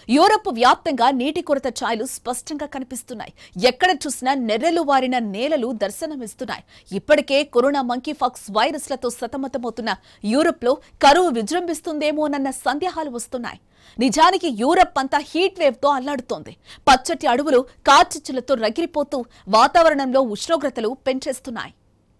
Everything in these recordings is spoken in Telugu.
యూరప్ వ్యాప్తంగా నీటి కొరత ఛాయలు స్పష్టంగా కనిపిస్తున్నాయి ఎక్కడ చూసినా నెర్రెలు వారిన నేలలు దర్శనమిస్తున్నాయి ఇప్పటికే కరోనా మంకీ ఫాక్స్ వైరస్లతో సతమతమవుతున్న యూరప్లో కరువు విజృంభిస్తుందేమోనన్న సందేహాలు వస్తున్నాయి నిజానికి యూరప్ అంతా హీట్ వేవ్ తో అల్లాడుతోంది పచ్చటి అడవులు కార్చిచ్చులతో రగిలిపోతూ వాతావరణంలో ఉష్ణోగ్రతలు పెంచేస్తున్నాయి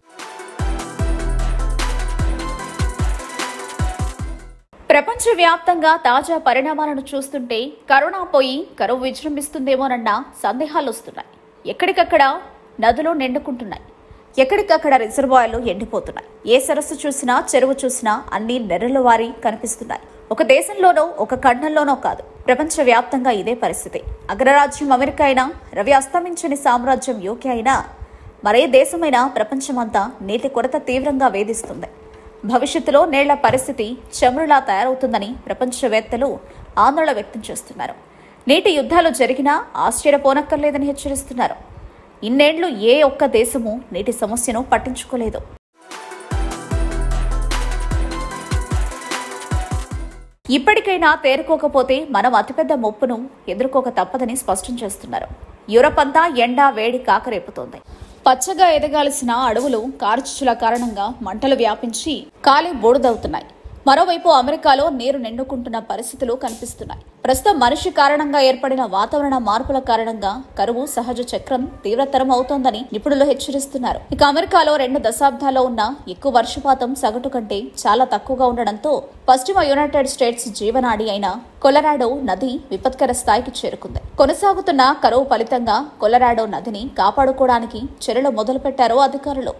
ప్రపంచవ్యాప్తంగా తాజా పరిణామాలను చూస్తుంటే కరోనా పోయి కరువు విజృంభిస్తుందేమోనన్న సందేహాలు వస్తున్నాయి ఎక్కడికక్కడ నదులు నిండుకుంటున్నాయి ఎక్కడికక్కడ రిజర్వాయర్లు ఎండిపోతున్నాయి ఏ సరస్సు చూసినా చెరువు చూసినా అన్ని నెర్రల వారి కనిపిస్తున్నాయి ఒక దేశంలోనో ఒక ఖండంలోనో కాదు ప్రపంచవ్యాప్తంగా ఇదే పరిస్థితి అగ్రరాజ్యం అమెరికా అయినా రవి అస్తమించని సామ్రాజ్యం యూకే అయినా మరే దేశమైనా ప్రపంచమంతా నీటి కొరత తీవ్రంగా వేధిస్తుంది భవిష్యత్తులో నేళ్ల పరిస్థితి చమురులా తయారవుతుందని ప్రపంచవేత్తలు ఆందోళన వ్యక్తం చేస్తున్నారు నీటి యుద్ధాలు జరిగినా ఆశ్చర్యపోనక్కర్లేదని హెచ్చరిస్తున్నారు ఇన్నేళ్లు ఏ ఒక్క దేశము నీటి సమస్యను పట్టించుకోలేదు ఇప్పటికైనా తేరుకోకపోతే మనం అతిపెద్ద ముప్పును ఎదుర్కోక తప్పదని స్పష్టం చేస్తున్నారు యూరప్ అంతా ఎండ వేడి కాకరేపుతోంది పచ్చగా ఎదగాల్సిన అడవులు కార్చిచ్చుల కారణంగా మంటలు వ్యాపించి కాలి బూడిదవుతున్నాయి మరోవైపు అమెరికాలో నీరు నిండుకుంటున్న పరిస్థితులు కనిపిస్తున్నాయి ప్రస్తుతం మనిషి కారణంగా ఏర్పడిన వాతావరణ మార్పుల కారణంగా కరువు సహజ చక్రం తీవ్రతరం అవుతోందని నిపుణులు హెచ్చరిస్తున్నారు ఇక అమెరికాలో రెండు దశాబ్దాల్లో ఉన్న ఎక్కువ వర్షపాతం సగటు కంటే చాలా తక్కువగా ఉండడంతో పశ్చిమ యునైటెడ్ స్టేట్స్ జీవనాడి అయిన కొలరాడో నది విపత్కర స్థాయికి చేరుకుంది కొనసాగుతున్న కరువు ఫలితంగా కొలరాడో నదిని కాపాడుకోవడానికి చర్యలు మొదలుపెట్టారు అధికారులు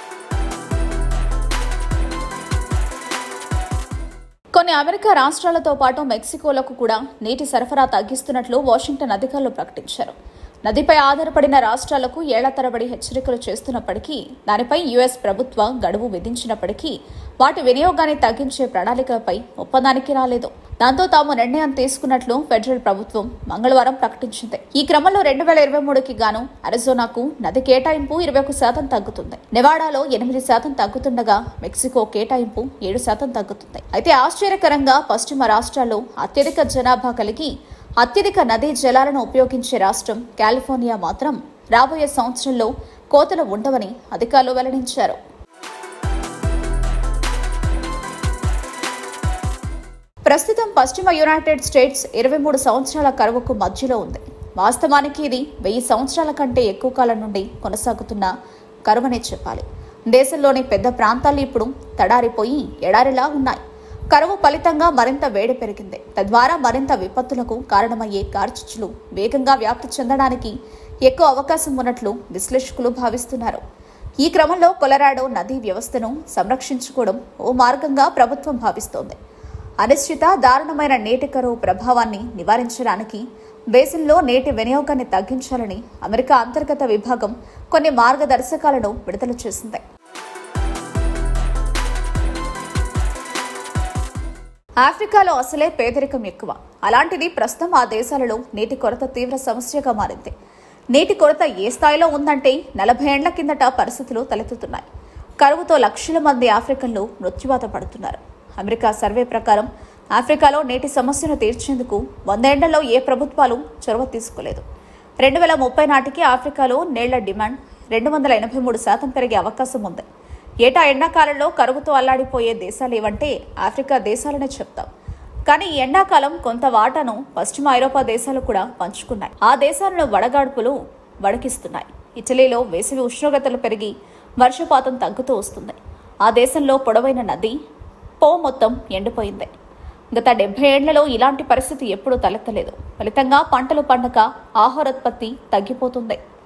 కొన్ని అమెరికా రాష్ట్రాలతో పాటు మెక్సికోలకు కూడా నీటి సరఫరా తగ్గిస్తున్నట్లు వాషింగ్టన్ అధికారులు ప్రకటించారు నదిపై ఆధారపడిన రాష్ట్రాలకు ఏళ్ల తరబడి హెచ్చరికలు చేస్తున్నప్పటికీ దానిపై యుఎస్ ప్రభుత్వ గడువు విధించినప్పటికీ వాటి వినియోగాన్ని తగ్గించే ప్రణాళికపై ఒప్పందానికి రాలేదు దాంతో తాము నిర్ణయం తీసుకున్నట్లు ఫెడరల్ ప్రభుత్వం మంగళవారం ప్రకటించింది ఈ క్రమంలో రెండు వేల ఇరవై మూడుకి గాను అరిజోనాకు నది కేటాయింపు ఇరవై ఒక శాతం తగ్గుతుంది నెవాడాలో ఎనిమిది శాతం తగ్గుతుండగా మెక్సికో కేటాయింపు ఏడు శాతం తగ్గుతుంది అయితే ఆశ్చర్యకరంగా పశ్చిమ రాష్ట్రాల్లో అత్యధిక జనాభా కలిగి అత్యధిక నదీ జలాలను ఉపయోగించే రాష్ట్రం కాలిఫోర్నియా మాత్రం రాబోయే సంవత్సరంలో కోతలు ఉండవని అధికారులు వెల్లడించారు ప్రస్తుతం పశ్చిమ యునైటెడ్ స్టేట్స్ ఇరవై మూడు సంవత్సరాల కరువుకు మధ్యలో ఉంది వాస్తవానికి ఇది వెయ్యి సంవత్సరాల కంటే ఎక్కువ కాలం నుండి కొనసాగుతున్న కరువనే చెప్పాలి దేశంలోని పెద్ద ప్రాంతాలు ఇప్పుడు తడారిపోయి ఎడారిలా ఉన్నాయి కరువు ఫలితంగా మరింత వేడి పెరిగింది తద్వారా మరింత విపత్తులకు కారణమయ్యే కార్చిచ్చులు వేగంగా వ్యాప్తి చెందడానికి ఎక్కువ అవకాశం ఉన్నట్లు విశ్లేషకులు భావిస్తున్నారు ఈ క్రమంలో కొలరాడో నదీ వ్యవస్థను సంరక్షించుకోవడం ఓ మార్గంగా ప్రభుత్వం భావిస్తోంది అనిశ్చిత దారుణమైన నీటి కరువు ప్రభావాన్ని నివారించడానికి దేశంలో నీటి వినియోగాన్ని తగ్గించాలని అమెరికా అంతర్గత విభాగం కొన్ని మార్గదర్శకాలను విడుదల చేసింది ఆఫ్రికాలో అసలే పేదరికం ఎక్కువ అలాంటిది ప్రస్తుతం ఆ దేశాలలో నీటి కొరత తీవ్ర సమస్యగా మారింది నీటి కొరత ఏ స్థాయిలో ఉందంటే నలభై ఏండ్ల కిందట పరిస్థితులు తలెత్తుతున్నాయి కరువుతో లక్షల మంది ఆఫ్రికన్లు మృత్యువాత పడుతున్నారు అమెరికా సర్వే ప్రకారం ఆఫ్రికాలో నీటి సమస్యను తీర్చేందుకు వందేళ్లలో ఏ ప్రభుత్వాలు చొరవ తీసుకోలేదు రెండు వేల ముప్పై నాటికి ఆఫ్రికాలో నీళ్ల డిమాండ్ రెండు వందల ఎనభై మూడు శాతం పెరిగే అవకాశం ఉంది ఏటా ఎండాకాలంలో కరువుతో అల్లాడిపోయే దేశాలు ఏవంటే ఆఫ్రికా దేశాలనే చెప్తాం కానీ ఈ ఎండాకాలం కొంత వాటాను పశ్చిమ ఐరోపా దేశాలు కూడా పంచుకున్నాయి ఆ దేశాలను వడగాడ్పులు వణికిస్తున్నాయి ఇటలీలో వేసవి ఉష్ణోగ్రతలు పెరిగి వర్షపాతం తగ్గుతూ వస్తుంది ఆ దేశంలో పొడవైన నది పో మొత్తం ఎండిపోయింది గత డెబ్బై ఏళ్లలో ఇలాంటి పరిస్థితి ఎప్పుడూ తలెత్తలేదు ఫలితంగా పంటలు పండక ఆహారోత్పత్తి తగ్గిపోతుంది